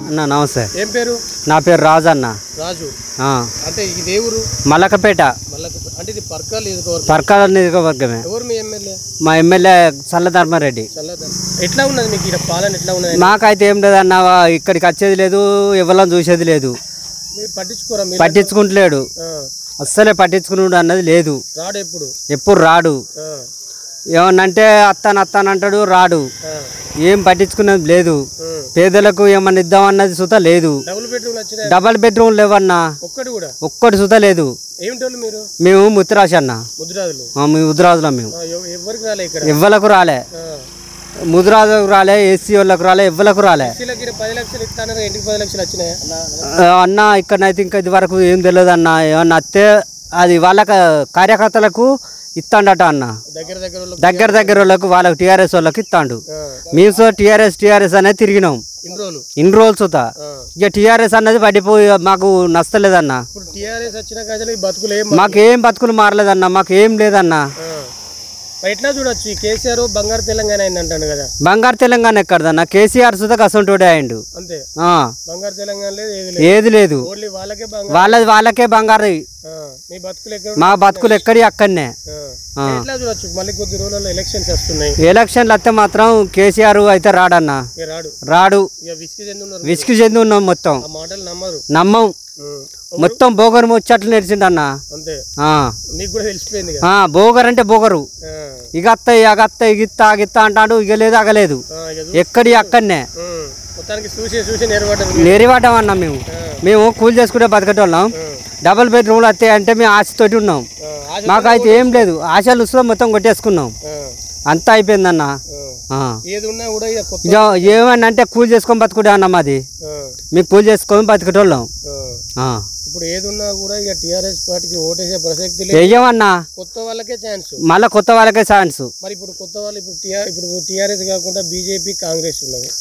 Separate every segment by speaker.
Speaker 1: అన్న నమస్తే
Speaker 2: ఏం పేరు
Speaker 1: నా పేరు రాజు అన్న
Speaker 2: రాజు
Speaker 1: ఆ,
Speaker 2: అంటే ఇది దేవురు
Speaker 1: మల్లకపేట
Speaker 2: మళ్ళీ అంటే ఇది పర్కాలు నియోజకవర్గం
Speaker 1: పర్కాల నియోజకవర్గమే
Speaker 2: ఎవరు మీ ఎమ్మెల్యే
Speaker 1: మా ఎమ్మెల్యే చల్లధర్మారెడ్డి
Speaker 2: చల్లదా ఎట్లా ఉన్నది మీకు ఇక్కడ పాలన ఎట్లా ఉన్నది
Speaker 1: మాకైతే ఏం లేదన్న ఇక్కడికి వచ్చేది లేదు ఎవరిని చూసేది లేదు
Speaker 2: మీరు పట్టించుకోరా మీరు
Speaker 1: పట్టించుకుంటలేడు
Speaker 2: ఆ,
Speaker 1: అస్సలే పట్టించుకున్నాడు అన్నది లేదు
Speaker 2: రాడు ఎప్పుడు
Speaker 1: ఎప్పుడు రాడు
Speaker 2: ఆ,
Speaker 1: ఏమన్నంటే అత్తాను అత్తాను అంటాడు రాడు
Speaker 2: ఆ,
Speaker 1: ఏం పట్టించుకునేది లేదు
Speaker 2: ఉమ్.
Speaker 1: పేదలకు ఏమన్నా ఇద్దామన్నది సుత లేదు
Speaker 2: డబుల్ బెడ్రూమ్ వచ్చినాయి
Speaker 1: డబల్ బెడ్రూమ్ లేవన్నా
Speaker 2: ఒక్కటి కూడా
Speaker 1: ఒక్కటి సుత లేదు
Speaker 2: ఏమిటోళ్ళు మీరు
Speaker 1: మేము ముత్తిరాశి అన్న
Speaker 2: ముద్రాజులు
Speaker 1: ఆ, మేము ముద్రాజులం మేము
Speaker 2: ఆ, ఎవ- ఎవరికి రాలే ఇక్కడ
Speaker 1: ఎవ్వలకు రాలే
Speaker 2: ఆ.
Speaker 1: ముదిరాజులకు రాలే ఎస్సీ వాళ్ళకు రాలే ఎవ్వలకు రాలే
Speaker 2: ఎస్సీలకి ఈడ పది లక్షలు ఇస్తానని ఇంటికి పది లక్షలు వచ్చినాయి
Speaker 1: ఆ, అన్న ఇక్కడనైతే ఇంకా ఇది వరకు ఏం తెలియదు అన్న ఏమన్నా అత్తే అది వాళ్ళ కార్యకర్తలకు ఇస్తాడట అన్న
Speaker 2: దగ్గర దగ్గర వాళ్ళకి
Speaker 1: దగ్గర దగ్గర వాళ్ళకు వాళ్ళకి టీఆర్ఎస్ వాళ్ళకి ఇస్తాడు
Speaker 2: ఆ,
Speaker 1: మేము సో టీఆర్ఎస్ టీఆర్ఎస్ అనేది తిరిగినాం
Speaker 2: ఇన్ని రోజులు
Speaker 1: ఇన్ని రోజులు సుతా
Speaker 2: ఆ.
Speaker 1: ఇక టీఆర్ఎస్ అన్నది పడిపోయి మాకు నచ్చలేదన్న
Speaker 2: ఇప్పుడు టీఆర్ఎస్ వచ్చిన కాజలు ఈ బతుకులు ఏం
Speaker 1: మాకు ఏం బతుకులు మారలేదన్న మాకు ఏం లేదన్న
Speaker 2: ఆ. మరి ఎట్లా చూడొచ్చు ఈ కేసీఆర్ బంగారు తెలంగాణ అయింది అంటాను కదా
Speaker 1: బంగారు తెలంగాణ ఎక్కడదన్న కేసీఆర్ సుతా కసంటోడే అయిండు
Speaker 2: అంతే
Speaker 1: ఆ,
Speaker 2: బంగారు తెలంగాణ లేదు ఏది లేదు
Speaker 1: ఏది లేదు
Speaker 2: ఓన్లీ వాళ్ళకే బంగారు
Speaker 1: వాళ్ళది వాళ్ళకే బంగారు
Speaker 2: ఆ, మీ బతుకులు ఎక్కడ
Speaker 1: మా బతుకులు ఎక్కడి అక్కడనే
Speaker 2: ఆ.
Speaker 1: ఆ.
Speaker 2: ఎట్లా చూడొచ్చు మళ్ళీ కొద్ది రోజుల్లో ఎలక్షన్స్ వస్తున్నాయి
Speaker 1: ఎలక్షన్లు వస్తే మాత్రం కేసీఆర్ అయితే రాడన్న
Speaker 2: ఇక రాడు
Speaker 1: రాడు
Speaker 2: ఇక విసికి చెంది ఉన్నారు
Speaker 1: విసికి చెంది ఉన్నాం మొత్తం
Speaker 2: ఆ మాటలు నమ్మరు
Speaker 1: నమ్మం
Speaker 2: ఉం.
Speaker 1: మొత్తం బోగరు ముచ్చట్లు నేర్చిండన్న
Speaker 2: అంతే
Speaker 1: ఆ.
Speaker 2: మీకు కూడా తెలిసిపోయింది కదా
Speaker 1: ఆ, బోగర్ అంటే బోగరు
Speaker 2: ఆ.
Speaker 1: ఇక అత్తయ్య అగత్త ఇగిత్త అగిత్త అంటాడు ఇక లేదు అగలేదు
Speaker 2: ఆ, ఇక చూ-
Speaker 1: ఎక్కడి అక్కడనే
Speaker 2: ఉం. మొత్తానికి చూసి చూసి నేర్పడ్డారు
Speaker 1: నెరివాటం అన్నాం మేము మేము కూలి చేసుకుంటే బతకటోళ్ళం డబుల్ బెడ్రూమ్లు వస్తాయి అంటే మేము ఆశతోటి ఉన్నాం
Speaker 2: ఆశ
Speaker 1: మాకైతే ఏం లేదు ఆశలు ఉత్సవం మొత్తం కొట్టేసుకున్నాం
Speaker 2: ఆ,
Speaker 1: అంతా అయిపోయిందన్న
Speaker 2: ఆ.
Speaker 1: ఆ.
Speaker 2: ఏది ఉన్నా కూడా ఇక కొత్త
Speaker 1: ఇక ఏమన్నా అంటే కూలి చేసుకొని బతుకుడే అన్న మాది
Speaker 2: ఆ,
Speaker 1: మేము కూలి చేసుకొని బతికేటోళ్ళం
Speaker 2: ఆ.
Speaker 1: ఆ.
Speaker 2: ఇప్పుడు ఏది ఉన్నా కూడా ఇక టీఆర్ఎస్ పార్టీకి ఓటేసే ప్రసక్తి లేదు
Speaker 1: వెయ్యమన్నా
Speaker 2: కొత్త వాళ్ళకే ఛాన్స్
Speaker 1: మళ్ళీ కొత్త వాళ్ళకే ఛాన్స్
Speaker 2: మరి ఇప్పుడు కొత్త వాళ్ళు ఇప్పుడు టీఆర్ ఇప్పుడు టీఆర్ఎస్ కాకుండా బీజేపీ కాంగ్రెస్ ఉన్నది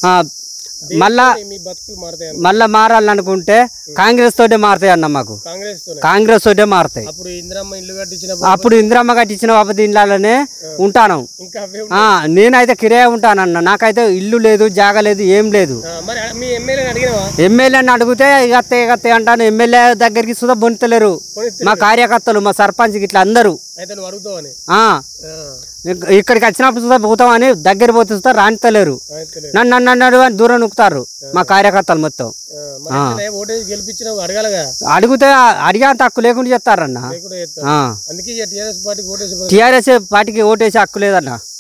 Speaker 1: మళ్ళా
Speaker 2: మీ బతుకులు మారుతాయి
Speaker 1: మళ్ళా మారాలనుకుంటే కాంగ్రెస్ తోటే మారుతాయి అన్న మాకు
Speaker 2: కాంగ్రెస్ తోనే
Speaker 1: కాంగ్రెస్ తోటే మారుతాయి
Speaker 2: అప్పుడు ఇందిరమ్మ ఇల్లు కట్టించిన
Speaker 1: అప్పుడు ఇందిరమ్మ కట్టించిన బాబు ఇండ్లలోనే ఉంటాను
Speaker 2: ఇంకా అవే
Speaker 1: ఆ, నేనైతే కిరాయి ఉంటానన్న నాకైతే ఇల్లు లేదు జాగ లేదు ఏం లేదు
Speaker 2: ఆ, మరి మీ ఎమ్మెల్యేని అడిగినవా
Speaker 1: ఎమ్మెల్యేని అడిగితే ఇగత్తే ఇగత్తే అంటాను ఎమ్మెల్యే దగ్గరికి సుధా బొంతలేరు
Speaker 2: పోనీ
Speaker 1: మా కార్యకర్తలు మా సర్పంచ్ ఇట్లా అందరూ
Speaker 2: అయితే నువ్వు అడుగుతావని
Speaker 1: ఆ,
Speaker 2: ఆ,
Speaker 1: ఇక్- ఇక్కడికి వచ్చినప్పుడు సుధా పోతామని దగ్గర పోతే సుధా రానితలేరు
Speaker 2: అయితే లేదు.
Speaker 1: నన్ను నన్ను నన్ను అని దూరం నొక్కుతారు మా కార్యకర్తలు మొత్తం
Speaker 2: ఆ, మరి ఎట్లనే ఓటేసి గెలిపించినావు అడగాలగా
Speaker 1: అడిగితే అడిగేంత హక్కు లేకుండా చెప్తారన్న
Speaker 2: లేకుండా చేస్తావు
Speaker 1: ఆ.
Speaker 2: అందుకే ఇక టీఆర్ఎస్ పార్టీకి ఓటేసి
Speaker 1: టీఆర్ఎస్ పార్టీకి ఓటేసి హక్కు లేదన్న